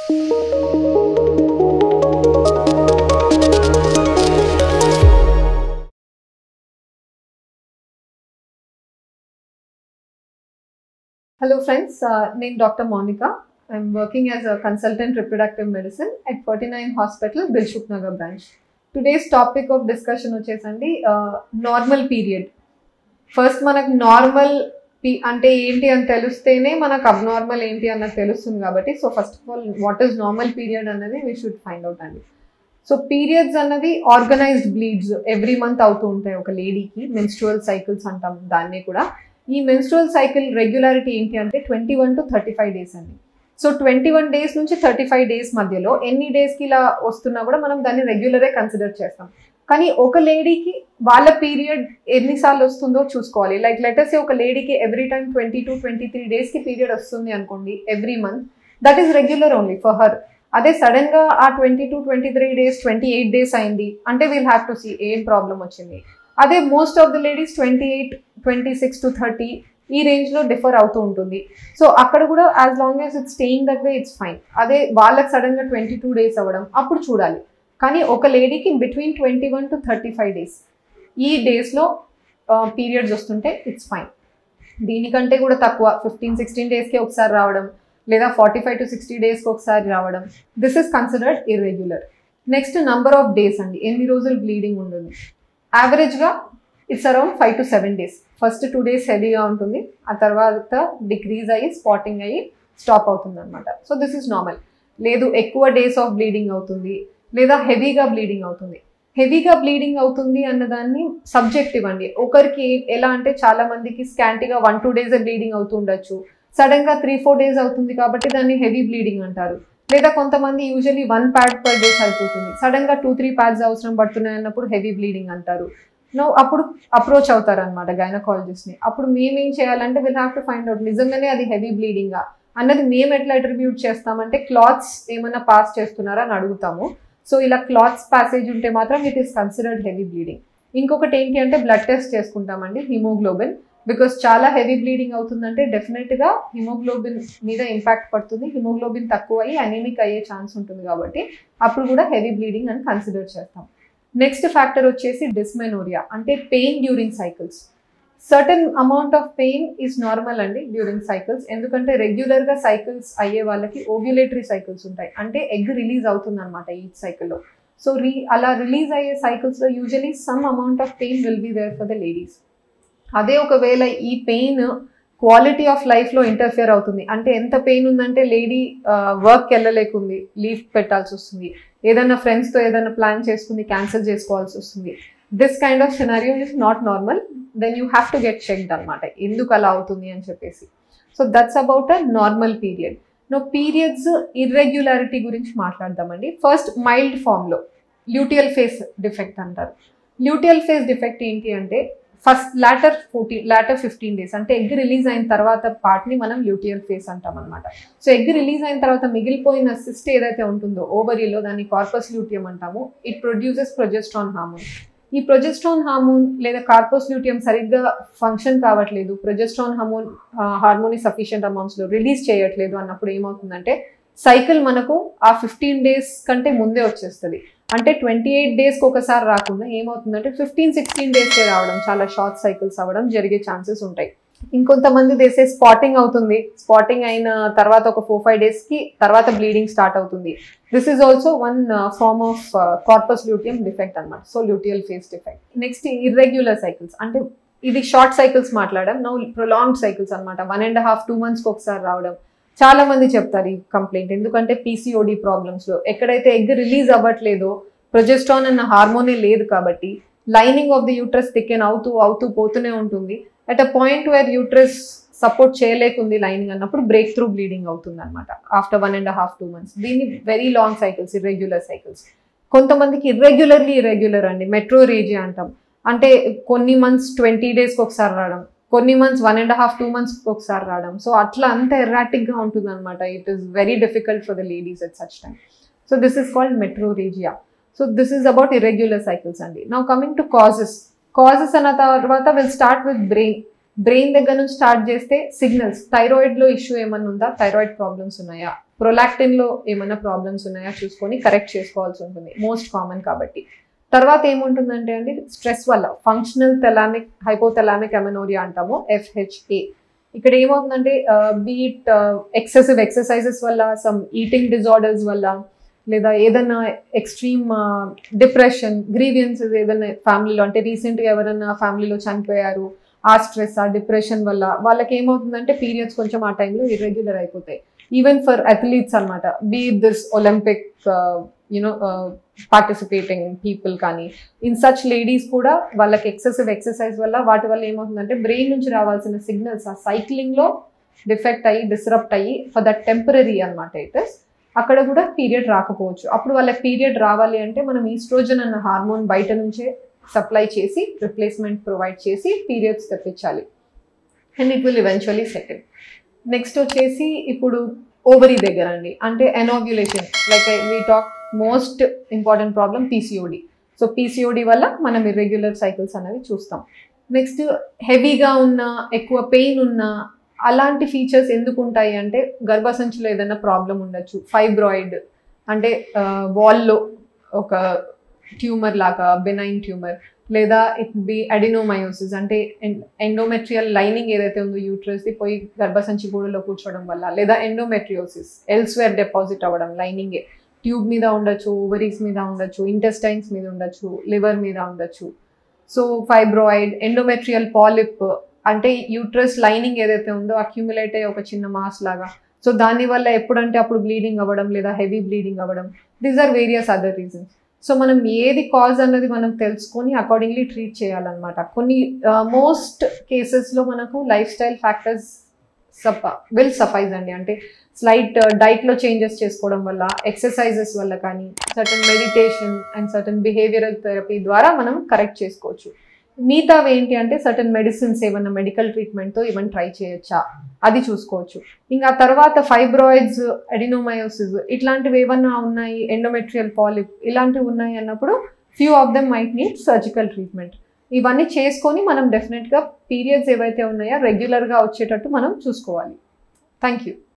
Hello friends, uh, నేను doctor Monica I'm working as a consultant reproductive medicine at forty nine hospital Dilsukh Nagar branch today's topic of discussion వచ్చేసండి normal period first మనకు normal P అంటే ఏంటి అని తెలిస్తేనే మనకు abnormal ఏంటి అన్నది తెలుస్తుంది కాబట్టి so first of all what is normal period అన్నది వీ షుడ్ ఫైండ్ అవుట్ అండి సో పీరియడ్స్ అన్నది ఆర్గనైజ్డ్ బ్లీడ్స్ ఎవ్రీ మంత్ అవుతూ ఉంటాయి ఒక లేడీకి మెన్స్ట్రువల్ సైకిల్స్ అంటాం దాన్నే కూడా ఈ మెన్స్ట్రువల్ సైకిల్ రెగ్యులారిటీ ఏంటి అంటే twenty one to thirty five days అండి సో ట్వంటీ వన్ డేస్ నుంచి థర్టీ ఫైవ్ డేస్ మధ్యలో ఎన్ని డేస్కి ఇలా వస్తున్నా కూడా మనం దాన్ని రెగ్యులరే కన్సిడర్ చేస్తాం కానీ ఒక లేడీకి వాళ్ళ పీరియడ్ ఎన్నిసార్లు వస్తుందో చూసుకోవాలి లైక్ లెటర్స్ ఒక లేడీకి every time twenty two twenty three డేస్కి పీరియడ్ వస్తుంది అనుకోండి every month that is regular only for her అదే సడన్ గా ఆ twenty two twenty three days twenty eight days అయింది అంటే వీల్ హ్యావ్ టు సీ ఏం ప్రాబ్లం వచ్చింది అదే most of the ladies twenty eight twenty six to thirty ఈ రేంజ్లో డిఫర్ అవుతూ ఉంటుంది సో అక్కడ కూడా as long as it's staying that way it's fine అదే వాళ్ళకి సడన్గా ట్వంటీ టూ డేస్ అవ్వడం అప్పుడు చూడాలి కానీ ఒక లేడీకి between twenty one to thirty five days ఈ డేస్లో పీరియడ్స్ వస్తుంటే ఇట్స్ ఫైన్ దీనికంటే కూడా తక్కువ ఫిఫ్టీన్ సిక్స్టీన్ డేస్కి ఒకసారి రావడం లేదా ఫార్టీ ఫైవ్ టు సిక్స్టీ డేస్కి ఒకసారి రావడం this is considered irregular next number of days అండి ఎన్ని రోజులు బ్లీడింగ్ ఉంటుంది యావరేజ్గా it's around five to seven days first two days హెవీగా ఉంటుంది ఆ తర్వాత డిక్రీజ్ అయ్యి స్పాటింగ్ అయ్యి స్టాప్ అవుతుంది అనమాట సో దిస్ ఇస్ నార్మల్ లేదు ఎక్కువ డేస్ ఆఫ్ బ్లీడింగ్ అవుతుంది లేదా హెవీగా బ్లీడింగ్ అవుతుంది హెవీగా బ్లీడింగ్ అవుతుంది అన్నదాన్ని సబ్జెక్టివ్ అండి ఒకరికి ఎలా అంటే చాలా మందికి స్కాంటిగా వన్ టూ డేస్ బ్లీడింగ్ అవుతూ ఉండొచ్చు సడన్ గా త్రీ ఫోర్ డేస్ అవుతుంది కాబట్టి దాన్ని హెవీ బ్లీడింగ్ అంటారు లేదా కొంతమంది usually one pad per day సరిపోతుంది సడన్ గా టూ త్రీ ప్యాడ్స్ అవసరం పడుతున్నాయి అన్నప్పుడు హెవీ బ్లీడింగ్ అంటారు నో అప్పుడు అప్రోచ్ అవుతారు అనమాట గైనకాలజిస్ట్ ని అప్పుడు మేము ఏం చేయాలంటే will have to find out నిజంగానే అది హెవీ బ్లీడింగా అన్నది మేము ఎట్లా అట్రిబ్యూట్ చేస్తామంటే క్లాత్స్ ఏమైనా పాస్ చేస్తున్నారా అని అడుగుతాము సో ఇలా క్లాత్స్ ప్యాసేజ్ ఉంటే మాత్రం it is considered heavy bleeding ఇంకొకటి ఏంటి అంటే బ్లడ్ టెస్ట్ చేసుకుంటామండి హిమోగ్లోబిన్ బికాస్ చాలా హెవీ బ్లీడింగ్ అవుతుందంటే డెఫినెట్గా హిమోగ్లోబిన్ మీద ఇంపాక్ట్ పడుతుంది హిమోగ్లోబిన్ తక్కువ అయ్యి అనీమిక్ అయ్యే ఛాన్స్ ఉంటుంది కాబట్టి అప్పుడు కూడా హెవీ బ్లీడింగ్ అని కన్సిడర్ చేస్తాం నెక్స్ట్ ఫ్యాక్టర్ వచ్చేసి డిస్మెనోరియా అంటే pain during cycles certain amount of pain is normal అండి డ్యూరింగ్ సైకిల్స్ ఎందుకంటే రెగ్యులర్గా సైకిల్స్ అయ్యే వాళ్ళకి ఓవ్యులేటరీ సైకిల్స్ ఉంటాయి అంటే ఎగ్ రిలీజ్ అవుతుంది అనమాట ఈ సైకిల్లో సో రీ అలా రిలీజ్ అయ్యే సైకిల్స్లో usually some amount of pain will be there for the ladies అదే ఒకవేళ ఈ పెయిన్ క్వాలిటీ ఆఫ్ లైఫ్లో ఇంటర్ఫియర్ అవుతుంది అంటే ఎంత పెయిన్ ఉందంటే లేడీ వర్క్కి వెళ్ళలేకుంది లీవ్ పెట్టాల్సి వస్తుంది ఏదైనా ఫ్రెండ్స్తో ఏదైనా ప్లాన్ చేసుకుని క్యాన్సిల్ చేసుకోవాల్సి వస్తుంది this kind of scenario is not normal then you have to get checked అనమాట ఎందుకు అలా అవుతుంది అని చెప్పేసి so that's about a normal period no periods irregularity గురించి మాట్లాడదామండి ఫస్ట్ మైల్డ్ ఫామ్లో ల్యూటియల్ ఫేస్ డిఫెక్ట్ అంటారు ల్యూటియల్ ఫేస్ డిఫెక్ట్ ఏంటి అంటే first later fourteen later fifteen days అంటే ఎగ్ రిలీజ్ అయిన తర్వాత పార్ట్ని మనం ల్యూటియల్ ఫేస్ అంటాం అనమాట సో ఎగ్ రిలీజ్ అయిన తర్వాత మిగిలిపోయిన సిస్ట్ ఏదైతే ఉంటుందో ఓవరీలో దాన్ని కార్పస్ ల్యూటియం అంటాము ఇట్ ప్రొడ్యూసెస్ ప్రొజెస్ట్రాన్ హార్మోన్ ఈ ప్రొజెస్ట్రాన్ హార్మోన్ లేదా కార్పోస్ ల్యూటియం సరిగ్గా ఫంక్షన్ కావట్లేదు ప్రొజెస్ట్రాన్ హార్మోన్ హార్మోన్ సఫిషియంట్ అమౌంట్స్లో రిలీజ్ చేయట్లేదు అన్నప్పుడు ఏమవుతుందంటే సైకిల్ మనకు ఆ ఫిఫ్టీన్ డేస్ కంటే ముందే వచ్చేస్తుంది అంటే ట్వంటీ ఎయిట్ డేస్కి ఒకసారి రాకుండా ఏమవుతుందంటే ఫిఫ్టీన్ సిక్స్టీన్ డేస్కే రావడం చాలా షార్ట్ సైకిల్స్ అవ్వడం జరిగే ఛాన్సెస్ ఉంటాయి ఇంకొంతమంది దేసే స్పాటింగ్ అవుతుంది స్పాటింగ్ అయిన తర్వాత ఒక ఫోర్ ఫైవ్ డేస్కి తర్వాత బ్లీడింగ్ స్టార్ట్ అవుతుంది this is also one form of corpus luteum defect అనమాట so luteal phase defect next irregular cycles అంటే ఇది షార్ట్ సైకిల్స్ మాట్లాడడం నౌ ప్రొలాంగ్ సైకిల్స్ అనమాట వన్ అండ్ హాఫ్ టూ మంత్స్కి ఒకసారి రావడం చాలా మంది చెప్తారు ఈ కంప్లైంట్ ఎందుకంటే పీసీఓడి ప్రాబ్లమ్స్లో ఎక్కడైతే ఎగ్ రిలీజ్ అవ్వట్లేదో ప్రొజెస్ట్రాన్ అన్న హార్మోనే లేదు కాబట్టి lining of the uterus thicken అవుతూ అవుతూ పోతూనే ఉంటుంది at a point where uterus support చేయలేకుంది లైనింగ్ అన్నప్పుడు బ్రేక్ త్రూ బ్లీడింగ్ అవుతుంది అనమాట after one and half two months దీన్ని very long cycles irregular cycles కొంతమందికి ఇర్రెగ్యులర్లీ ఇర్రెగ్యులర్ అండి మెట్రో రేజియా అంటాం అంటే కొన్ని మంత్స్ ట్వంటీ డేస్కి ఒకసారి రావడం కొన్ని months one and half two months ఒకసారి రావడం సో అట్లా అంత ఎర్రాటిక్గా ఉంటుంది అనమాట it is very difficult for the ladies at such time so this is called metrorrhagia so this is about irregular cycles అండి now coming to causes causes అన్న తర్వాత will start with brain brain దగ్గర నుంచి start చేస్తే signals థైరాయిడ్లో issue ఏమన్నా ఉందా thyroid problems ఉన్నాయా ప్రొలాక్టిన్లో ఏమైనా ప్రాబ్లమ్స్ ఉన్నాయా చూసుకొని కరెక్ట్ చేసుకోవాల్సి ఉంటుంది మోస్ట్ కామన్ కాబట్టి తర్వాత ఏముంటుందంటే అండి స్ట్రెస్ వల్ల ఫంక్షనల్ తెలామిక్ హైపోథెలామిక్ అమెనోరియా అంటాము ఎఫ్హెచ్ఏ ఇక్కడ ఏమవుతుందంటే బీట్ ఎక్సెసివ్ ఎక్సర్సైజెస్ వల్ల సమ్ ఈటింగ్ డిజార్డర్స్ వల్ల లేదా ఏదైనా ఎక్స్ట్రీమ్ డిప్రెషన్ గ్రీవియన్సెస్ ఏదైనా ఫ్యామిలీలో అంటే రీసెంట్గా ఎవరైనా ఫ్యామిలీలో చనిపోయారు ఆ స్ట్రెస్ ఆ డిప్రెషన్ వల్ల వాళ్ళకి ఏమవుతుందంటే పీరియడ్స్ కొంచెం ఆ టైంలో ఇర్రెగ్యులర్ అయిపోతాయి ఈవెన్ ఫర్ అథ్లీట్స్ అనమాట be this Olympic you know participating people కానీ ఇన్ సచ్ లేడీస్ కూడా వాళ్ళకి ఎక్సెసివ్ ఎక్సర్సైజ్ వల్ల వాటి వల్ల ఏమవుతుందంటే బ్రెయిన్ నుంచి రావాల్సిన సిగ్నల్స్ ఆ సైక్లింగ్లో డిఫెక్ట్ అయ్యి డిస్రప్ట్ అయ్యి ఫర్ దట్ టెంపరీ అనమాట ఇట్ ఇస్ అక్కడ కూడా పీరియడ్ రాకపోవచ్చు అప్పుడు వాళ్ళకి పీరియడ్ రావాలి అంటే మనం ఈస్ట్రోజన్ అన్న హార్మోన్ బయట నుంచే సప్లై చేసి రిప్లేస్మెంట్ ప్రొవైడ్ చేసి పీరియడ్స్ తెప్పించాలి and it will eventually settle next వచ్చేసి ఇప్పుడు ఓవరీ దగ్గర అండి అంటే anovulation like we talk most important problem PCOD so PCOD వల్ల మనం ఇర్రెగ్యులర్ సైకిల్స్ అనేవి చూస్తాం నెక్స్ట్ హెవీగా ఉన్న ఎక్కువ పెయిన్ ఉన్న అలాంటి ఫీచర్స్ ఎందుకు ఉంటాయి అంటే గర్భసంచిలో ఏదైనా ప్రాబ్లం ఉండొచ్చు ఫైబ్రాయిడ్ అంటే వాల్లో ఒక ట్యూమర్ లాగా బెనైన్ ట్యూమర్ లేదా ఇట్ బి అడినోమయోసిస్ అంటే ఎండోమెట్రియల్ లైనింగ్ ఏదైతే ఉందో యూట్రస్ది పోయి గర్భసంచి గూడలో కూర్చోవడం వల్ల లేదా ఎండోమెట్రియోసిస్ ఎల్స్వేర్ డిపాజిట్ అవ్వడం లైనింగే ట్యూబ్ మీద ఉండొచ్చు ఓవరీస్ మీద ఉండొచ్చు ఇంటెస్టైన్స్ మీద ఉండొచ్చు లివర్ మీద ఉండొచ్చు సో ఫైబ్రాయిడ్ ఎండోమెట్రియల్ పాలిప్ అంటే యూట్రస్ లైనింగ్ ఏదైతే ఉందో అక్యుములేట్ అయ్యే ఒక చిన్న మాస్ లాగా సో దానివల్ల ఎప్పుడంటే అప్పుడు బ్లీడింగ్ అవ్వడం లేదా హెవీ బ్లీడింగ్ అవ్వడం these are various other reasons so మనం ఏది కాజ్ అన్నది మనం తెలుసుకొని అకార్డింగ్లీ ట్రీట్ చేయాలన్నమాట కొన్ని మోస్ట్ కేసెస్లో మనకు లైఫ్ స్టైల్ ఫ్యాక్టర్స్ సఫ విల్ సఫైజ్ అండి అంటే స్లైట్ డైట్లో చేంజెస్ చేసుకోవడం వల్ల ఎక్సర్సైజెస్ వల్ల కానీ certain meditation and certain behavioural therapy ద్వారా మనం కరెక్ట్ చేసుకోవచ్చు మిగతావి ఏంటి అంటే సర్టన్ మెడిసిన్స్ ఏమన్నా మెడికల్ ట్రీట్మెంట్తో ఈవెన్ ట్రై చేయొచ్చా అది చూసుకోవచ్చు ఇంకా తర్వాత ఫైబ్రాయిడ్స్ ఎడినోమయోసిస్ ఇట్లాంటివి ఏమన్నా ఉన్నాయి ఎండోమెట్రియల్ పాలిప్ ఇలాంటివి ఉన్నాయి అన్నప్పుడు few of them might need surgical treatment ఇవన్నీ చేసుకొని మనం డెఫినెట్గా పీరియడ్స్ ఏవైతే ఉన్నాయో రెగ్యులర్గా వచ్చేటట్టు మనం చూసుకోవాలి థ్యాంక్ యూ